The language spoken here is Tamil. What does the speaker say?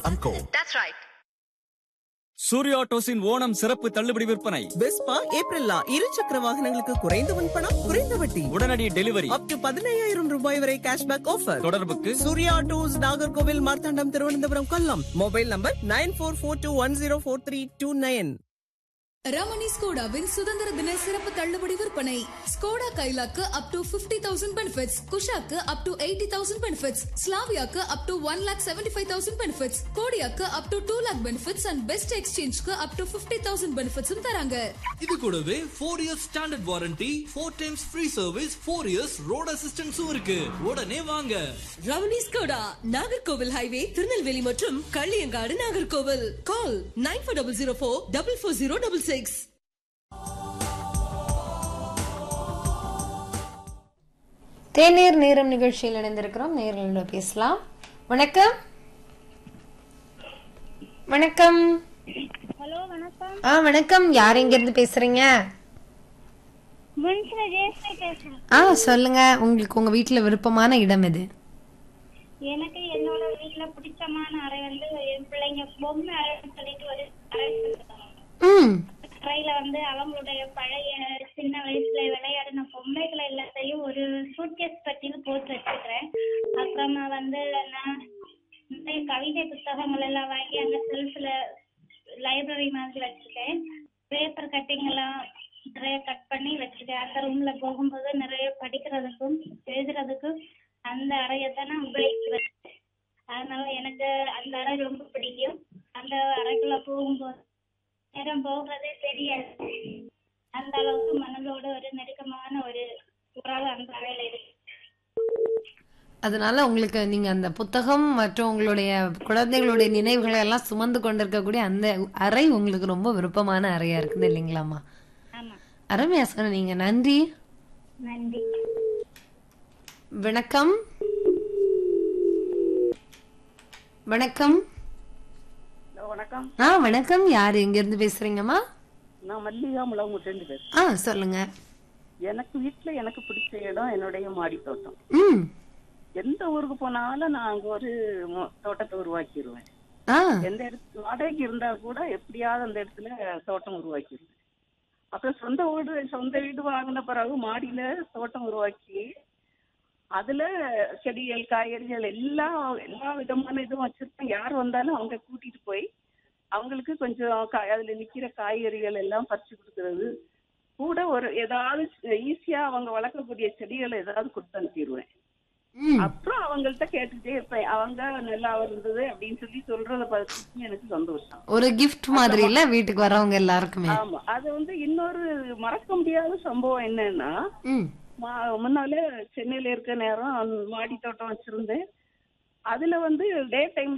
and Co. That's right. Surya ஆட்டோஸின் Onam சிறப்பு தள்ளுபடி விற்பனை வெஸ்பா ஏப்ரல்லா இரு சக்கர வாகனங்களுக்கு குறைந்த முன்பணம் குறைந்த வட்டி உடனடி டெலிவரி அப் டு பதினையாயிரம் ரூபாய் வரை கேஷ்பேக் ஆஃபர் தொடர்புக்கு Surya autos Nagercoil Marthandam Thiruvananthapuram Kollam mobile number nine four four two one zero four three two nine Ramani ஸ்கோடாவின் சுதந்திர தின சிறப்பு தள்ளுபடி விற்பனை ஸ்கோடா கைலாக்கு up to fifty thousand benefits குஷாக்கு up to eighty thousand benefits ஸ்லாவியாக்கு up to one lakh seventy five thousand benefits கோடியாக்கு up to two lakh benefits and best எக்ஸ்சேஞ்ச்க்கு அப் டு பிப்டி தௌசண்ட் பெனிஃபிட்ஸும் தராங்க இது கூடவே four years standard warranty four times free service four years road அசிஸ்டன்ஸும் இருக்கு உடனே வாங்க ரமணி ஸ்கோடா நாகர்கோவில் ஹைவே திருநெல்வேலி மற்றும் Kalliyankadu Nagercoil call nine four double zero four double four zero double six தேநீர் நேரம் நிகழ்ச்சியில் இணைந்திருக்கிறோம் நேரில் பேசலாம் வணக்கம் வணக்கம் ஹலோ வணக்கம் ஆ வணக்கம் யார் எங்க இருந்து பேசுறீங்க முன்சில ஜெயஸ்ரீ பேசுறேன் ஆ சொல்லுங்க உங்களுக்கு உங்க வீட்ல விருப்பமான இடம் எது எனக்கு என்னோட வீட்ல பிடிச்சமான அறை வந்து என் பிள்ளைங்க பொம்மை அறைன்னு சொல்லிட்டு ஒரு அறை வச்சிருக்காங்க. ம் அறையில வந்து அவங்களுடைய பழைய சின்ன வயசுல விளையாடின பொம்மைகளை எல்லாத்தையும் ஒரு சூட்கேஸ் பட்டியல் போட்டு வச்சிருக்கிறேன் அப்புறமா வந்து நான் நிறைய கவிதை புத்தகங்கள் எல்லாம் வாங்கி அந்த செல்ஃப்ல லைப்ரரி மாதிரி வச்சிருக்கேன் பேப்பர் கட்டிங் எல்லாம் நிறைய கட் பண்ணி வச்சிருக்கேன் அந்த ரூம்ல போகும்போது நிறைய படிக்கிறதுக்கும் எழுதுறதுக்கும் அந்த அறையை தான் நான் உபயோகிக்கிறேன் அதனால எனக்கு அந்த அறை ரொம்ப பிடிக்கும் அந்த அறைக்குள்ள போகும்போது நேரம் போகிறதே தெரியாது அந்த அளவுக்கு மனதோட ஒரு நெருக்கமான ஒரு உறவு அந்த அறையில இருக்கு அதனால உங்களுக்கு நீங்க அந்த புத்தகம் மற்றும் உங்களுடைய குழந்தைகளுடைய நினைவுகளை எல்லாம் சுமந்து கொண்டிருக்கக்கூடிய அந்த அறை உங்களுக்கு ரொம்ப விருப்பமான அறையா இருக்குது இல்லைங்களாம்மா ஆமா அருமையா சொன்னீங்க நன்றி நன்றி வணக்கம் வணக்கம் வணக்கம் ஆ வணக்கம் யார் எங்க இருந்து பேசுறீங்கம்மா நான் மல்லிகா முளவுமுட்டேன்னு பேசுறேன் ஆ சொல்லுங்க எனக்கு வீட்டுல எனக்கு பிடிச்ச இடம் என்னுடைய மாடி தோட்டம் ம் எந்த ஊருக்கு போனாலும் நான் அங்க ஒரு மொ- தோட்டத்தை உருவாக்கிடுவேன் ஆ எந்த இடத்து வாடகைக்கு இருந்தா கூட எப்படியாவது அந்த இடத்துல தோட்டம் உருவாக்கிடுவேன் அப்புறம் சொந்த வீடு சொந்த வீடு வாங்கின பிறகு மாடியில தோட்டம் உருவாக்கி அதுல செடிகள் காய்கறிகள் எல்லா எல்லா விதமான இதுவும் வச்சிருப்பேன் யார் வந்தாலும் அவங்க கூட்டிட்டு போய் அவங்களுக்கு கொஞ்சம் காய்- அதுல நிக்கிற காய்கறிகள் எல்லாம் பறிச்சு கொடுக்கறது கூட ஒரு ஏதாவது ஈஸியா அவங்க வளர்க்கக்கூடிய செடிகளை ஏதாவது கொடுத்து அனுப்பிடுவேன் ம் அப்புறம் அவங்கள்ட்ட கேட்டுட்டே இருப்பேன் அவங்க நல்லா இருந்தது அப்படின்னு சொல்லி சொல்றத பார்த்து எனக்கு சந்தோஷம் ஒரு கிஃப்ட் மாதிரி இல்ல வீட்டுக்கு வரவங்க எல்லாருக்குமே ஆமா அது வந்து இன்னொரு மறக்க முடியாத சம்பவம் என்னன்னா ம் மா- முன்னால சென்னையில இருக்க நேரம் மாடி தோட்டம் வச்சிருந்தேன் அதுல வந்து டே டைம்